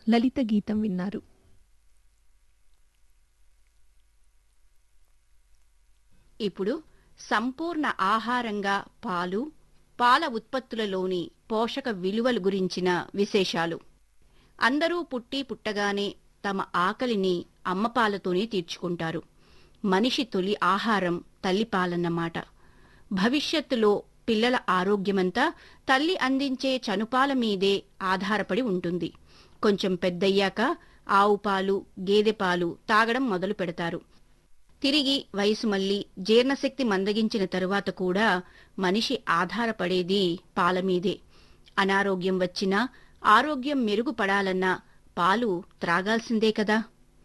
లలిత గీతం విన్నారు ఇప్పుడు సంపూర్ణ ఆహారంగా పాలు పాల ఉత్పత్తులలోని పోషక విలువల గురించిన విశేషాలు అందరూ పుట్టి పుట్టగానే తమ ఆకలిని అమ్మపాలతోనే తీర్చుకుంటారు మనిషి తొలి ఆహారం తల్లిపాలన్నమాట భవిష్యత్తులో పిల్లల ఆరోగ్యమంతా తల్లి అందించే చనుపాల మీదే ఆధారపడి ఉంటుంది కొంచెం పెద్దయ్యాక ఆవు పాలు గేదె పాలు తాగడం మొదలు పెడతారు తిరిగి వయసు మళ్ళీ జీర్ణశక్తి మందగించిన తరువాత కూడా మనిషి ఆధారపడేది పాల మీదే అనారోగ్యం వచ్చినా ఆరోగ్యం మెరుగుపడాలన్నా పాలు త్రాగాల్సిందే కదా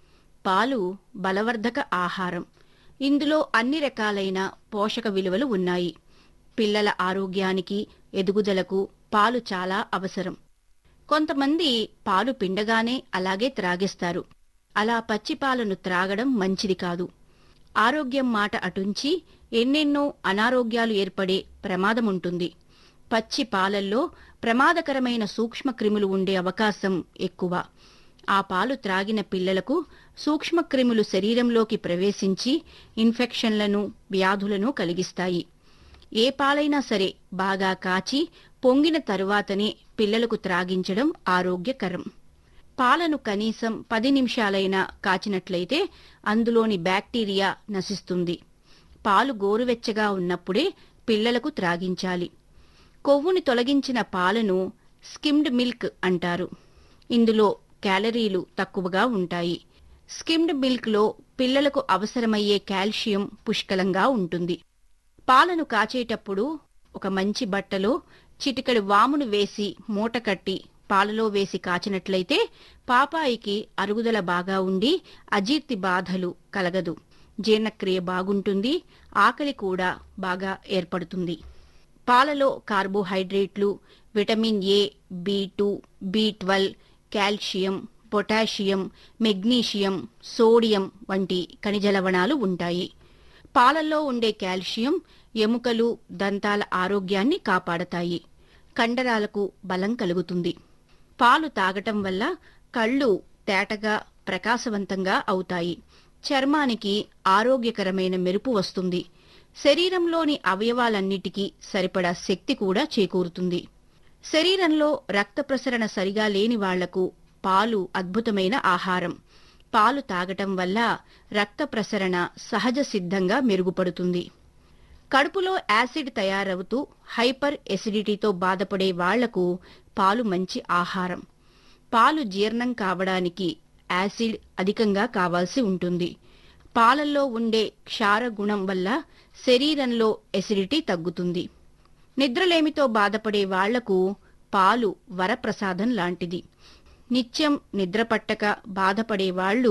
పాలు బలవర్ధక ఆహారం ఇందులో అన్ని రకాలైన పోషక విలువలు ఉన్నాయి పిల్లల ఆరోగ్యానికి ఎదుగుదలకు పాలు చాలా అవసరం కొంతమంది పాలు పిండగానే అలాగే త్రాగేస్తారు అలా పచ్చి పాలను త్రాగడం మంచిది కాదు ఆరోగ్యం మాట అటుంచి ఎన్నెన్నో అనారోగ్యాలు ఏర్పడే ప్రమాదముంటుంది పచ్చి పాలల్లో ప్రమాదకరమైన సూక్ష్మక్రిములు ఉండే అవకాశం ఎక్కువ ఆ పాలు త్రాగిన పిల్లలకు సూక్ష్మక్రిములు శరీరంలోకి ప్రవేశించి ఇన్ఫెక్షన్లను వ్యాధులను కలిగిస్తాయి ఏ పాలైనా సరే బాగా కాచి పొంగిన తరువాతనే పిల్లలకు త్రాగించడం ఆరోగ్యకరం పాలను కనీసం పది నిమిషాలైనా కాచినట్లయితే అందులోని బ్యాక్టీరియా నశిస్తుంది పాలు గోరువెచ్చగా ఉన్నప్పుడే పిల్లలకు త్రాగించాలి కొవ్వుని తొలగించిన పాలను స్కిమ్డ్ మిల్క్ అంటారు ఇందులో క్యాలరీలు తక్కువగా ఉంటాయి స్కిమ్డ్ మిల్క్లో పిల్లలకు అవసరమయ్యే కాల్షియం పుష్కలంగా ఉంటుంది పాలను కాచేటప్పుడు ఒక మంచి బట్టలో చిటికెడు వామును వేసి మూట కట్టి పాలలో వేసి కాచినట్లయితే పాపాయికి అరుగుదల బాగా ఉండి అజీర్తి బాధలు కలగదు జీర్ణక్రియ బాగుంటుంది ఆకలి కూడా బాగా ఏర్పడుతుంది పాలలో కార్బోహైడ్రేట్లు vitamin A B two B twelve calcium potassium magnesium sodium వంటి ఖనిజ లవణాలు ఉంటాయి పాలల్లో ఉండే కాల్షియం ఎముకలు దంతాల ఆరోగ్యాన్ని కాపాడతాయి కండరాలకు బలం కలుగుతుంది పాలు తాగటం వల్ల కళ్ళు తేటగా ప్రకాశవంతంగా అవుతాయి చర్మానికి ఆరోగ్యకరమైన మెరుపు వస్తుంది శరీరంలోని అవయవాలన్నిటికీ సరిపడా శక్తి కూడా చేకూరుతుంది శరీరంలో రక్త ప్రసరణ సరిగా లేని వాళ్లకు పాలు అద్భుతమైన ఆహారం పాలు తాగటం వల్ల రక్త ప్రసరణ సహజ సిద్ధంగా మెరుగుపడుతుంది కడుపులో యాసిడ్ తయారవుతూ హైపర్ ఎసిడిటీతో బాధపడే వాళ్లకు పాలు మంచి ఆహారం పాలు జీర్ణం కావడానికి యాసిడ్ అధికంగా కావాల్సి ఉంటుంది పాలల్లో ఉండే క్షార గుణం వల్ల శరీరంలో ఎసిడిటీ తగ్గుతుంది నిద్రలేమితో బాధపడే వాళ్లకు పాలు వరప్రసాదం లాంటిది నిత్యం నిద్రపట్టక బాధపడే వాళ్ళు